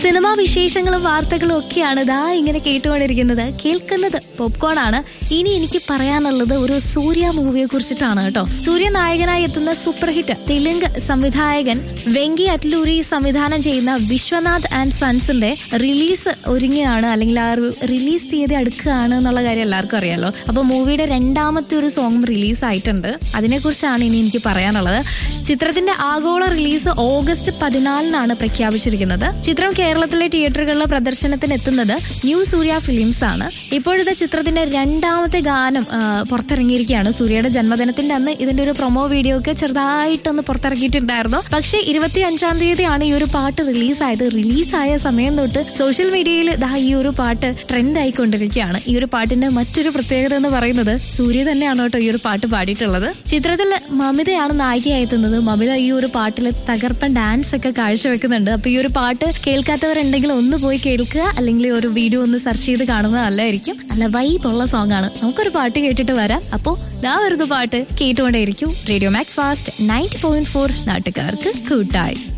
cinema വിശേഷങ്ങളും വാർത്തകളും ഒക്കെയാണ് ദാ ഇങ്ങനെ കേട്ടുകൊണ്ടിരിക്കുന്നത് കേൾക്കുന്നത് പോപ്കോൺ ആണ് ഇനി എനിക്ക് പറയാനുള്ളത് ഒരു സൂര്യ മൂവിയെ കുറിച്ചിട്ടാണ് കേട്ടോ സൂര്യ നായകനായി എത്തുന്ന സൂപ്പർ ഹിറ്റ് തെലുങ്ക് സംവിധായകൻ വെങ്കി അറ്റ്ലൂരി സംവിധാനം ചെയ്യുന്ന വിശ്വനാഥ് ആൻഡ് സൺസിന്റെ റിലീസ് ഒരുങ്ങുകയാണ് അല്ലെങ്കിൽ ആ ഒരു റിലീസ് തീയതി അടുക്കുകയാണ് എന്നുള്ള കാര്യം എല്ലാവർക്കും അറിയാലോ അപ്പൊ മൂവിയുടെ രണ്ടാമത്തെ ഒരു സോങ് റിലീസ് ആയിട്ടുണ്ട് അതിനെക്കുറിച്ചാണ് ഇനി എനിക്ക് പറയാനുള്ളത് ചിത്രത്തിന്റെ ആഗോള റിലീസ് ഓഗസ്റ്റ് പതിനാലിനാണ് പ്രഖ്യാപിച്ചിരിക്കുന്നത് ചിത്രം കേരളത്തിലെ തിയേറ്ററുകളിലെ പ്രദർശനത്തിന് എത്തുന്നത് ന്യൂ സൂര്യ ഫിലിംസ് ആണ് ഇപ്പോഴത്തെ ചിത്രത്തിന്റെ രണ്ടാമത്തെ ഗാനം ആ, പുറത്തിറങ്ങിയിരിക്കുകയാണ് സൂര്യയുടെ ജന്മദിനത്തിന്റെ അന്ന് ഇതിന്റെ ഒരു പ്രൊമോ വീഡിയോ ഒക്കെ ചെറുതായിട്ടൊന്ന് പുറത്തിറങ്ങിയിട്ടുണ്ടായിരുന്നു പക്ഷേ ഇരുപത്തി അഞ്ചാം തീയതിയാണ് ഈ ഒരു പാട്ട് റിലീസായത് റിലീസായ സമയം തൊട്ട് സോഷ്യൽ മീഡിയയിൽ ദാ ഈ ഒരു പാട്ട് ട്രെൻഡ് ആയിക്കൊണ്ടിരിക്കുകയാണ് ഈ ഒരു പാട്ടിന്റെ മറ്റൊരു പ്രത്യേകത എന്ന് പറയുന്നത് സൂര്യ തന്നെയാണ് കേട്ടോ ഈ ഒരു പാട്ട് പാടിയിട്ടുള്ളത് ചിത്രത്തിൽ മമിതയാണ് നായികയായി എത്തുന്നത് മമിത ഈ ഒരു പാട്ടിൽ തകർപ്പൻ ഡാൻസ് ഒക്കെ കാഴ്ചവെക്കുന്നുണ്ട് അപ്പൊ ഈ ഒരു പാട്ട് കേൾക്കാത്തവരുണ്ടെങ്കിൽ ഒന്ന് പോയി കേൾക്കുക അല്ലെങ്കിൽ ഒരു വീഡിയോ ഒന്ന് സെർച്ച് ചെയ്ത് കാണുന്നത് നല്ലതായിരിക്കും നല്ല വൈബുള്ള സോങ് ആണ് നമുക്കൊരു പാട്ട് കേട്ടിട്ട് വരാം അപ്പോ ദാ വരുന്ന പാട്ട് കേട്ടുകൊണ്ടേയിരിക്കും radio Mac fast ninety point four നാട്ടുകാർക്ക് കൂട്ടായി